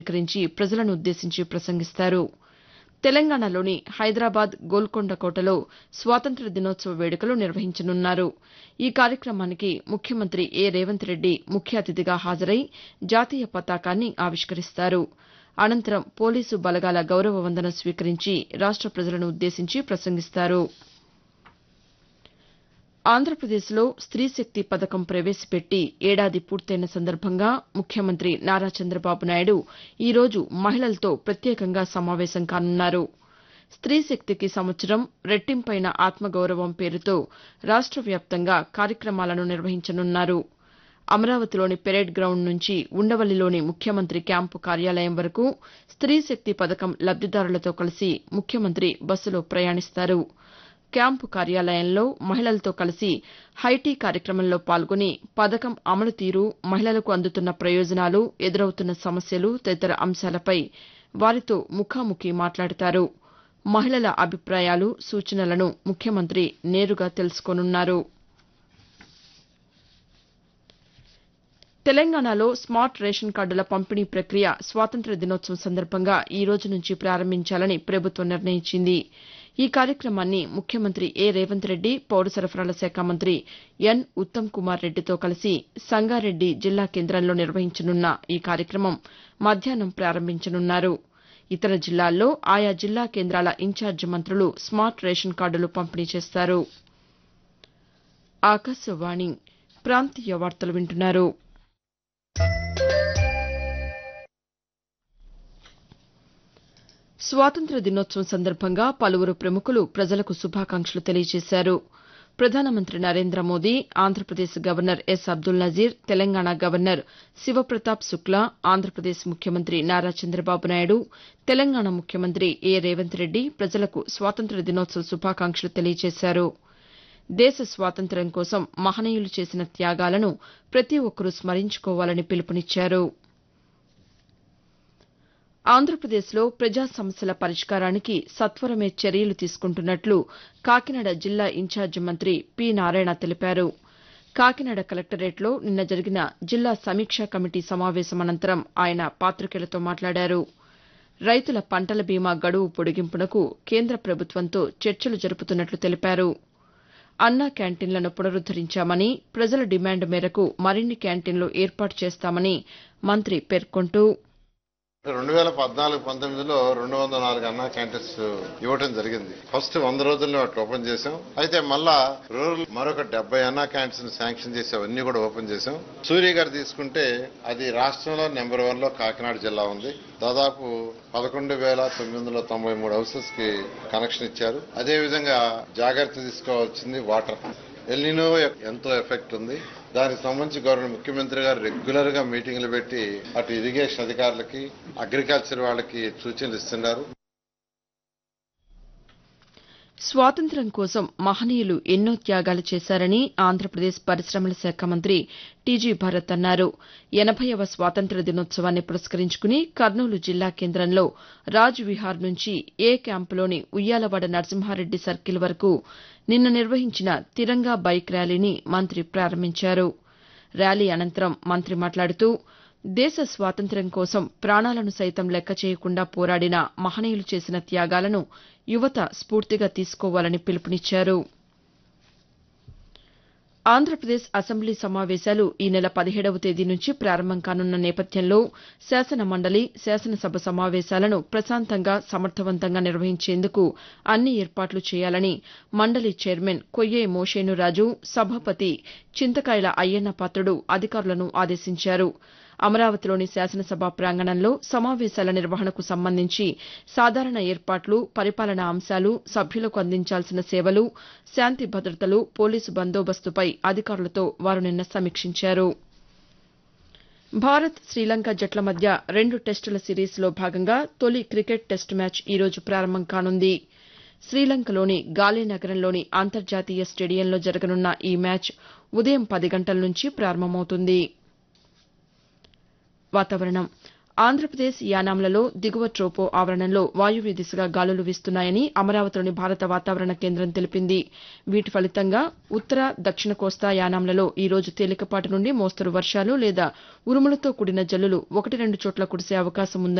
స్వీకరించి ప్రజలను ఉద్దేశించి ప్రసంగిస్తారు తెలంగాణలోని హైదరాబాద్ గోల్కొండ కోటలో స్వాతంత్ర్య దినోత్సవ వేడుకలు నిర్వహించనున్నారు ఈ కార్యక్రమానికి ముఖ్యమంత్రి ఏ రేవంత్ రెడ్డి ముఖ్య అతిథిగా హాజరై జాతీయ పతాకాన్ని ఆవిష్కరిస్తారు అనంతరం పోలీసు బలగాల గౌరవ వందనం స్వీకరించి రాష్ట ప్రజలను ఉద్దేశించి ప్రసంగిస్తారు ఆంధ్రప్రదేశ్లో స్త్రీశక్తి పథకం ప్రవేశపెట్టి ఏడాది పూర్తయిన సందర్భంగా ముఖ్యమంత్రి నారా చంద్రబాబు నాయుడు ఈరోజు మహిళలతో ప్రత్యేకంగా సమావేశం కానున్నారు స్త్రీశక్తికి సంవత్సరం రెట్టింపైన ఆత్మగౌరవం పేరుతో రాష్ట వ్యాప్తంగా కార్యక్రమాలను నిర్వహించనున్నారు అమరావతిలోని పెరేడ్ గ్రౌండ్ నుంచి ఉండవల్లిలోని ముఖ్యమంత్రి క్యాంపు కార్యాలయం వరకు స్త్రీశక్తి పథకం లబ్దిదారులతో కలిసి ముఖ్యమంత్రి బస్సులో ప్రయాణిస్తారు క్యాంపు కార్యాలయంలో మహిళలతో కలిసి హైటీ కార్యక్రమంలో పాల్గొని పథకం అమలు తీరు మహిళలకు అందుతున్న ప్రయోజనాలు ఎదురవుతున్న సమస్యలు తదితర అంశాలపై వారితో ముఖాముఖి మాట్లాడతారు మహిళల అభిప్రాయాలు సూచనలను ముఖ్యమంత్రి నేరుగా తెలుసుకోనున్నారు తెలంగాణలో స్మార్ట్ రేషన్ కార్డుల పంపిణీ ప్రక్రియ స్వాతంత్ర్య దినోత్సవం సందర్భంగా ఈ రోజు నుంచి ప్రారంభించాలని ప్రభుత్వం నిర్ణయించింది ఈ కార్యక్రమాన్ని ముఖ్యమంత్రి ఏ రేవంత్ రెడ్డి పౌర సరఫరాల శాఖ మంత్రి ఎన్ ఉత్తమ్ కుమార్ రెడ్డితో కలిసి సంగారెడ్డి జిల్లా కేంద్రంలో నిర్వహించనున్న ఈ కార్యక్రమం మధ్యాహ్నం ప్రారంభించనున్నారు ఇతర జిల్లాల్లో ఆయా జిల్లా కేంద్రాల ఇన్ఛార్జి మంత్రులు స్మార్ట్ రేషన్ కార్డులు పంపిణీ చేస్తారు ఆకాశవాణి ప్రాంతీయ వార్తలు వింటున్నారు స్వాతంత్ర్య దినోత్సవం సందర్భంగా పలువురు ప్రముఖులు ప్రజలకు శుభాకాంక్షలు తెలియజేశారు ప్రధానమంత్రి Narendra Modi Andhra Pradesh governor S Abdul Nazeer Telangana governor Shiv Pratap Shukla Andhra Pradesh ముఖ్యమంత్రి నారా చంద్రబాబు నాయుడు తెలంగాణ ముఖ్యమంత్రి ఏ రేవంత్ రెడ్డి ప్రజలకు స్వాతంత్ర్య దినోత్సవ శుభాకాంక్షలు తెలియజేశారు దేశ స్వాతంత్ర్యం కోసం మహనీయులు చేసిన త్యాగాలను ప్రతి ఒక్కరూ స్మరించుకోవాలని పిలుపునిచ్చారు ఆంధ్రప్రదేశ్లో ప్రజా సమస్యల పరిష్కారానికి సత్వరమే చర్యలు తీసుకుంటున్నట్లు కాకినాడ జిల్లా ఇన్ఛార్జి మంత్రి పి నారాయణ తెలిపారు కాకినాడ కలెక్టరేట్లో నిన్న జరిగిన జిల్లా సమీక్షా కమిటీ సమావేశం అనంతరం ఆయన పాతికేయులతో మాట్లాడారు రైతుల పంటల బీమా గడువు పొడిగింపునకు కేంద్ర ప్రభుత్వంతో చర్చలు జరుపుతున్నట్లు తెలిపారు అన్నా క్యాంటీన్లను పునరుద్దరించామని ప్రజల డిమాండ్ మేరకు మరిన్ని క్యాంటీన్లు ఏర్పాటు చేస్తామని మంత్రి పేర్కొంటూ రెండు వేల పద్నాలుగు పంతొమ్మిదిలో రెండు వందల నాలుగు అన్నా క్యాంటీన్స్ ఇవ్వడం జరిగింది ఫస్ట్ వంద రోజుల్లో వాటిని ఓపెన్ చేశాం అయితే మళ్ళా రూరల్ మరొక డెబ్బై అన్నా క్యాంటీన్స్ శాంక్షన్ చేసి అవన్నీ కూడా ఓపెన్ చేశాం సూర్య గారు తీసుకుంటే అది రాష్ట్రంలో నెంబర్ వన్ లో కాకినాడ జిల్లా ఉంది దాదాపు పదకొండు వేల తొమ్మిది వందల తొంభై మూడు హౌసెస్ కి కనెక్షన్ ఇచ్చారు అదే విధంగా జాగ్రత్త తీసుకోవాల్సింది వాటర్ ఎల్నినో ఎంతో ఎఫెక్ట్ ఉంది దానికి సంబంధించి గౌరవ ముఖ్యమంత్రి గారు రెగ్యులర్ గా మీటింగ్లు పెట్టి అటు ఇరిగేషన్ అధికారులకి అగ్రికల్చర్ వాళ్ళకి సూచనలు ఇస్తున్నారు స్వాతంత్ర్యం కోసం మహనీయులు ఎన్నో త్యాగాలు చేశారని ఆంధ్రప్రదేశ్ పరిశ్రమల శాఖ మంత్రి టీజీ భరత్ అన్నారు ఎనభైవ స్వాతంత్ర్య దినోత్సవాన్ని పురస్కరించుకుని కర్నూలు జిల్లా కేంద్రంలో రాజ్ విహార్ నుంచి ఏ క్యాంపులోని ఉయ్యాలవాడ నరసింహారెడ్డి సర్కిల్ వరకు నిన్న నిర్వహించిన తిరంగా బైక్ ర్యాలీని మంత్రి ప్రారంభించారు ర్యాలీ అనంతరం మంత్రి మాట్లాడుతూ దేశ స్వాతంత్ర్యం కోసం ప్రాణాలను సైతం లెక్క చేయకుండా పోరాడిన మహనీయులు చేసిన త్యాగాలను యువత స్ఫూర్తిగా తీసుకోవాలని పిలుపునిచ్చారు ఆంధ్రప్రదేశ్ అసెంబ్లీ సమావేశాలు ఈ నెల పదిహేడవ తేదీ నుంచి ప్రారంభం కానున్న నేపథ్యంలో శాసన మండలి శాసనసభ సమావేశాలను ప్రశాంతంగా సమర్థవంతంగా నిర్వహించేందుకు అన్ని ఏర్పాట్లు చేయాలని మండలి చైర్మన్ కొయ్యే మోషేనురాజు సభాపతి చింతకాయల అయ్యన్న పాత్రుడు అధికారులను ఆదేశించారు అమరావతిలోని శాసనసభ ప్రాంగణంలో సమావేశాల నిర్వహణకు సంబంధించి సాధారణ ఏర్పాట్లు పరిపాలనా అంశాలు సభ్యులకు అందించాల్సిన సేవలు శాంతి భద్రతలు పోలీసు బందోబస్తుపై అధికారులతో వారు నిన్న సమీక్షించారు భారత్ శ్రీలంక జట్ల మధ్య రెండు టెస్టుల సిరీస్లో భాగంగా తొలి క్రికెట్ టెస్టు మ్యాచ్ ఈ రోజు ప్రారంభం కానుంది శ్రీలంకలోని గాలే నగరంలోని అంతర్జాతీయ స్టేడియంలో జరగనున్న ఈ మ్యాచ్ ఉదయం పది గంటల నుంచి ప్రారంభమవుతుంది వాతావరణం ఆంధ్రప్రదేశ్ యానాంలలో దిగువ ట్రోపో ఆవరణంలో వాయువ్య దిశగా గాలులు వీస్తున్నాయని అమరావతిలోని భారత వాతావరణ కేంద్రం తెలిపింది వీటి ఫలితంగా ఉత్తర దక్షిణ కోస్తా యానాంలలో ఈ రోజు తేలికపాటి నుండి మోస్తరు వర్షాలు లేదా ఉరుములతో కూడిన జల్లులు ఒకటి రెండు చోట్ల కురిసే అవకాశం ఉందని